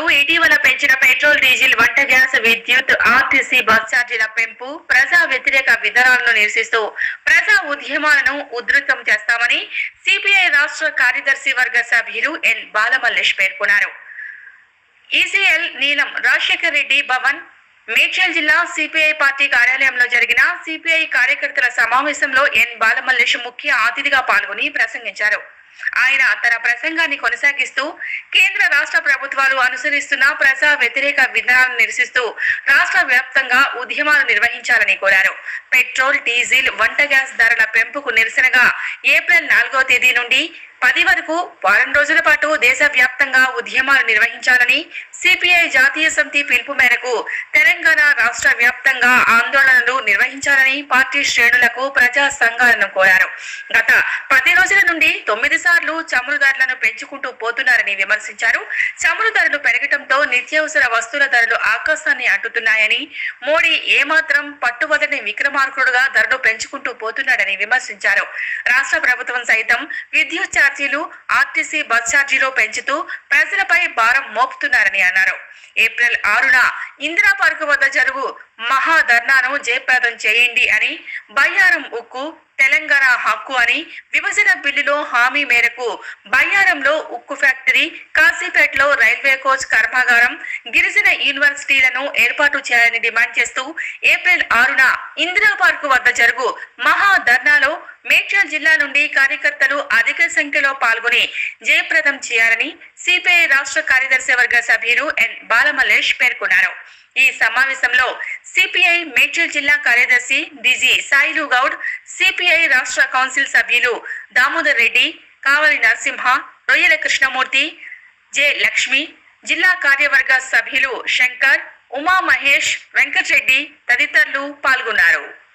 ఇటీవల పెంచిన petrol diesel వంట గ్యాస్ విద్యుత్ ఆర్టీసీ బస్ ఛార్జీల పెంపు ప్రజా వ్యతిరేక విధానాలను నిరసిస్తూ ప్రజా ఉద్యమాలను ఉధృతం చేస్తామని సిపిఐ రాష్ట్ర కార్యదర్శి వర్గ సభ్యులు ఎన్ బాలమల్లేష్ పేర్కొన్నారు ఈసీఎల్ నీలం రాజశేఖర్ రెడ్డి భవన్ మేడ్చల్ జిల్లా సిపిఐ పార్టీ కార్యాలయంలో జరిగిన సిపిఐ కార్యకర్తల సమావేశంలో ఎన్ బాలమల్లేష్ ముఖ్య అతిథిగా పాల్గొని ప్రసంగించారు ఆయన తన ప్రసంగాన్ని కొనసాగిస్తూ కేంద్ర రాష్ట్ర ప్రభుత్వాలు అనుసరిస్తున్న ప్రజా వ్యతిరేక విధానాలను నిరసిస్తూ రాష్ట్ర వ్యాప్తంగా ఉద్యమాలు నిర్వహించాలని కోరారు పెట్రోల్ డీజిల్ వంట గ్యాస్ ధరల పెంపుకు నిరసనగా ఏప్రిల్ నాలుగో తేదీ నుండి పది వరకు వారం రోజుల పాటు దేశవ్యాప్తంగా ఉద్యమాలు నిర్వహించాలని సిపిఐ జాతీయ సమితి పిలుపు మేరకు తెలంగాణ రాష్ట్ర వ్యాప్తంగా ఆందోళనలు నిర్వహించాలని పార్టీ శ్రేణులకు ప్రజా సంఘాలను కోరారు గత పది రోజుల నుండి తొమ్మిది సార్లు చమురు ధరలను పెంచుకుంటూ పోతున్నారని విమర్శించారు చమురు ధరలు పెరగటంతో నిత్యావసర వస్తువుల ధరలు ఆకాశాన్ని అంటుతున్నాయని మోడీ ఏమాత్రం పట్టువదని విక్రమార్కుడుగా ధరలు పెంచుకుంటూ పోతున్నాడని విమర్శించారు రాష్ట్ర ప్రభుత్వం సైతం విద్యుత్ ఛార్జీలు ఆర్టీసీ బస్ ఛార్జీలు పెంచుతూ ప్రజలపై భారం మోపుతున్నారని అన్నారు ఏప్రిల్ ఆరున ఇందిరా పార్క్ వద్ద జరుగు మహా ధర్నాను జయప్రదం చేయండి అని బయ్యారం ఉక్కు తెలంగాణ హక్కు అని విభజన బిల్లులో హామీ మేరకు బయ్యారంలో ఉక్కు ఫ్యాక్టరీ కాశీపేటలో రైల్వే కోచ్ కర్మాగారం గిరిజన యూనివర్సిటీలను ఏర్పాటు చేయాలని డిమాండ్ చేస్తూ ఏప్రిల్ ఆరున ఇందిరా పార్కు వద్ద జరుగు మహా ధర్నాలో మేడ్చల్ జిల్లా నుండి కార్యకర్తలు అధిక సంఖ్యలో పాల్గొని జయప్రదం చేయాలని సిపిఐ రాష్ట్ర కార్యదర్శి వర్గ సభ్యులు ఎన్ బాలమల్లేష్ పేర్కొన్నారు ఈ సమావేశంలో సిపిఐ మేడ్చల్ జిల్లా కార్యదర్శి డిజి సాయిలు గౌడ్ సిపిఐ రాష్ట్ర కౌన్సిల్ సభ్యులు దామోదర్ రెడ్డి కావలి నరసింహ రొయ్యల కృష్ణమూర్తి జె లక్ష్మి జిల్లా కార్యవర్గ సభ్యులు శంకర్ ఉమా మహేష్ వెంకటరెడ్డి తదితరులు పాల్గొన్నారు